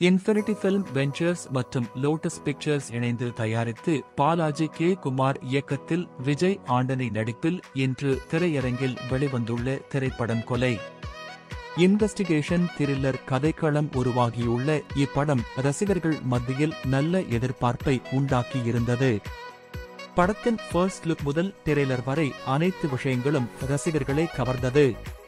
infinity Film Ventures மற்றும் Lotus Pictures இணைந்து தயாரித்து பாலாஜி கே குமார் இயக்கத்தில் விஜய் ஆண்டனி நடிப்பில் இன்று திரையரங்கில் வெளிவந்துள்ள திரைப்படம் கொலை இன்வெஸ்டிகேஷன் த்ரில்லர் கதைக்களம் உருவாகியுள்ள இப்படம் ரசிகர்கள் மத்தியில் நல்ல எதிர்பார்ப்பை உண்டாக்கியிருந்தது படத்தின் ஃபர்ஸ்ட் லுக் முதல் ட்ரெய்லர் வரை அனைத்து விஷயங்களும் ரசிகர்களை கவர்ந்தது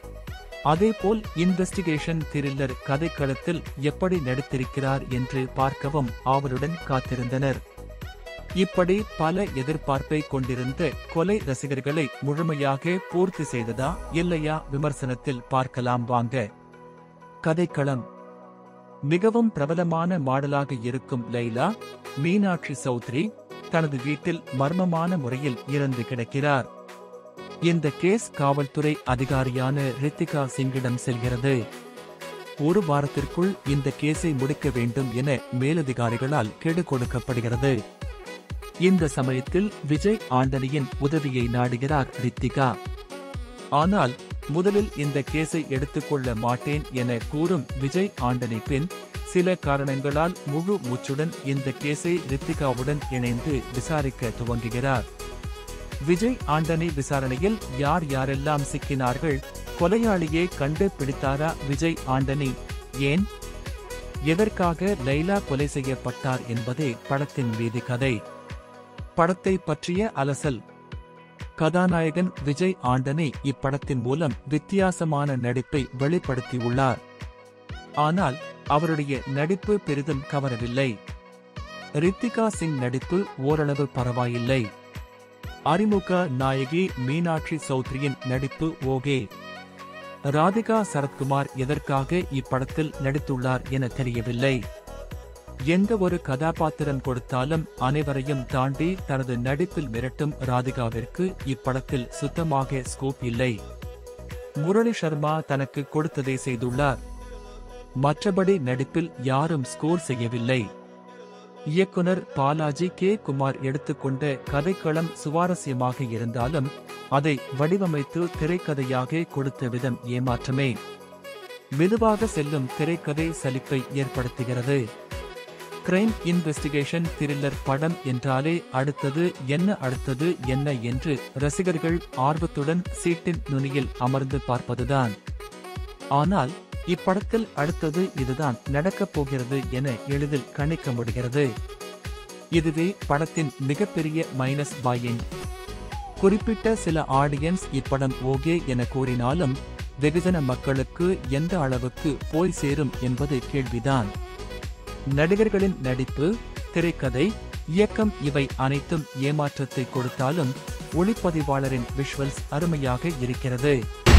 அதேபோல் இன்வெஸ்டிகேஷன் த்ரில்லர் கதைக்களத்தில் எப்படி நடித்திருக்கிறார் என்று பார்க்கவும் ஆவலுடன் காத்திருந்தனர் இப்படி பல எதிர்பார்ப்பை கொண்டிருந்த கொலை ரசிகர்களை முழுமையாக பூர்த்தி செய்ததா இல்லையா விமர்சனத்தில் பார்க்கலாம் வாங்க கதைக்களம் மிகவும் பிரபலமான மாடலாக இருக்கும் லைலா மீனாட்சி சௌத்ரி தனது வீட்டில் மர்மமான முறையில் இறந்து கிடக்கிறார் இந்த கேஸ் காவல்துறை அதிகாரியான ரித்திகா சிங்கிடம் செல்கிறது ஒரு வாரத்திற்குள் இந்த கேஸை முடிக்க வேண்டும் என மேலதிகாரிகளால் கெடு கொடுக்கப்படுகிறது இந்த சமயத்தில் விஜய் ஆண்டனியின் உதவியை நாடுகிறார் ரித்திகா ஆனால் முதலில் இந்த கேஸை எடுத்துக்கொள்ள மாட்டேன் என கூறும் விஜய் ஆண்டனி பின் சில காரணங்களால் முழு மூச்சுடன் இந்த கேஸை ரித்திகாவுடன் இணைந்து விசாரிக்க துவங்குகிறார் விஜய் ஆண்டனி விசாரணையில் யார் யாரெல்லாம் சிக்கினார்கள் கொலையாளியை கண்டு பிடித்தாரா விஜய் ஆண்டனி ஏன் எதற்காக லைலா கொலை செய்யப்பட்டார் என்பதே படத்தின் மீதி கதை படத்தை பற்றிய அலசல் கதாநாயகன் விஜய் ஆண்டனி இப்படத்தின் மூலம் வித்தியாசமான நடிப்பை வெளிப்படுத்தியுள்ளார் ஆனால் அவருடைய நடிப்பு பெரிதும் கவரவில்லை ரித்திகா சிங் நடிப்பு ஓரளவு பரவாயில்லை அறிமுக நாயகி மீனாட்சி சௌத்ரியின் நடிப்பு ஓகே ராதிகா சரத்குமார் எதற்காக இப்படத்தில் நடித்துள்ளார் என தெரியவில்லை எந்த ஒரு கதாபாத்திரம் கொடுத்தாலும் அனைவரையும் தாண்டி தனது நடிப்பில் மிரட்டும் ராதிகாவிற்கு இப்படத்தில் சுத்தமாக ஸ்கோப் இல்லை முரளி சர்மா தனக்கு கொடுத்ததை செய்துள்ளார் மற்றபடி நடிப்பில் யாரும் ஸ்கோர் செய்யவில்லை இயக்குனர் பாலாஜி கே குமார் எடுத்துக்கொண்ட கதைக்களம் சுவாரஸ்யமாக இருந்தாலும் அதை வடிவமைத்து திரைக்கதையாக கொடுத்த விதம் ஏமாற்றமே மெதுவாக செல்லும் திரைக்கதை சலிப்பை ஏற்படுத்துகிறது கிரைம் இன்வெஸ்டிகேஷன் த்ரில்லர் படம் என்றாலே அடுத்தது என்ன அடுத்தது என்ன என்று ரசிகர்கள் ஆர்வத்துடன் சீட்டின் நுனியில் அமர்ந்து பார்ப்பதுதான் ஆனால் இப்படத்தில் அடுத்தது இதுதான் நடக்கப் போகிறது என எளிதில் கணிக்க முடிகிறது இதுவே படத்தின் மிகப்பெரிய மைனஸ் பாயிங் குறிப்பிட்ட சில ஆடியன்ஸ் இப்படம் ஓகே என கூறினாலும் வெகுஜன மக்களுக்கு எந்த அளவுக்கு போய் சேரும் என்பது கேள்விதான் நடிகர்களின் நடிப்பு திரைக்கதை இயக்கம் இவை அனைத்தும் ஏமாற்றத்தை கொடுத்தாலும் ஒளிப்பதிவாளரின் விஷுவல்ஸ் அருமையாக இருக்கிறது